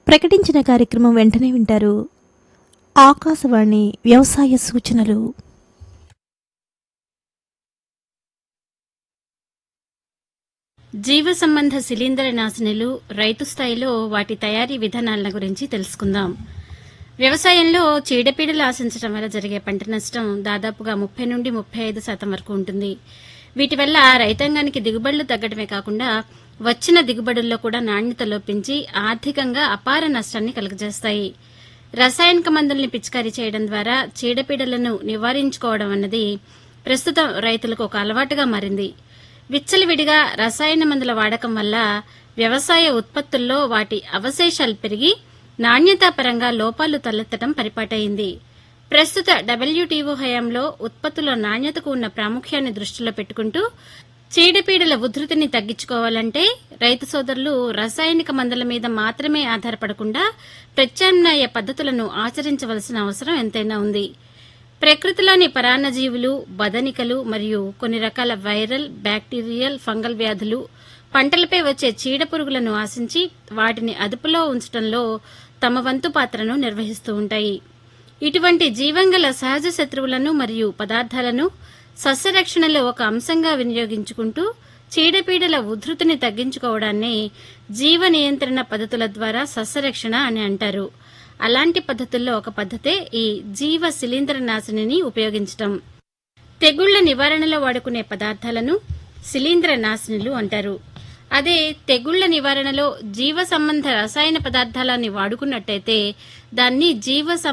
ప్రకటించిన కార్యక్రమం వెంటనే వింటారు ఆకాశవాణి వ్యవసాయ సూచనలు జీవ సంబంధ శిలీంద్ర నాశనులు రైతు స్థాయిలో వాటి తయారీ విధానాల గురించి తెలుసుకుందాం వ్యవసాయంలో చీడపీడలు ఆశించడం వల్ల జరిగే పంట నష్టం దాదాపుగా ముప్పై నుండి ముప్పై ఐదు శాతం వరకు ఉంటుంది వీటి వల్ల రైతాంగానికి దిగుబడులు తగ్గడమే కాకుండా వచ్చిన దిగుబడుల్లో కూడా నాణ్యత లోపించి ఆర్థికంగా అపార నష్టాన్ని కలుగజేస్తాయి రసాయనిక మందుల్ని పిచికారీ చేయడం ద్వారా చీడపీడలను నివారించుకోవడం అన్నది ప్రస్తుతం రైతులకు ఒక అలవాటుగా మారింది విచ్చలవిడిగా రసాయన మందుల వాడకం వల్ల వ్యవసాయ ఉత్పత్తుల్లో వాటి అవశేషాలు పెరిగి నాణ్యతాపరంగా లోపాలు తలెత్తడం పరిపాటైంది ప్రస్తుత డబ్ల్యూటీఓ హయాంలో ఉత్పత్తుల నాణ్యతకు ఉన్న ప్రాముఖ్యాన్ని దృష్టిలో పెట్టుకుంటూ చీడపీడల ఉధృతిని తగ్గించుకోవాలంటే రైతు సోదరులు రసాయనిక మందుల మీద మాత్రమే ఆధారపడకుండా ప్రత్యామ్నాయ పద్ధతులను ఆచరించవలసిన అవసరం ఎంతైనా ఉంది ప్రకృతిలోని పరాన్నజీవులు బదనికలు మరియు కొన్ని రకాల వైరల్ బ్యాక్టీరియల్ ఫంగల్ వ్యాధులు పంటలపై వచ్చే చీడపురుగులను ఆశించి వాటిని అదుపులో ఉంచడంలో తమ వంతు పాత్రను నిర్వహిస్తూ ఉంటాయి ఇటువంటి జీవంగల సహజ శత్రువులను మరియు పదార్థాలను సస్యరక్షణలో ఒక అంశంగా వినియోగించుకుంటూ చీడపీడల ఉధృతిని తగ్గించుకోవడాన్ని జీవ నియంత్రణ పద్ధతుల ద్వారా సస్యరక్షణ అని అంటారు అలాంటి పద్ధతుల్లో ఒక పద్ధతే ఈ జీవ శిలీంద్ర నాశినిని ఉపయోగించటం తెగుళ్ల నివారణలో వాడుకునే పదార్థాలను శిలీంద్ర నాశినులు అంటారు అదే తెగుళ్ల నివారణలో జీవ సంబంధ రసాయన పదార్థాలని వాడుకున్నట్టయితే దాన్ని జీవ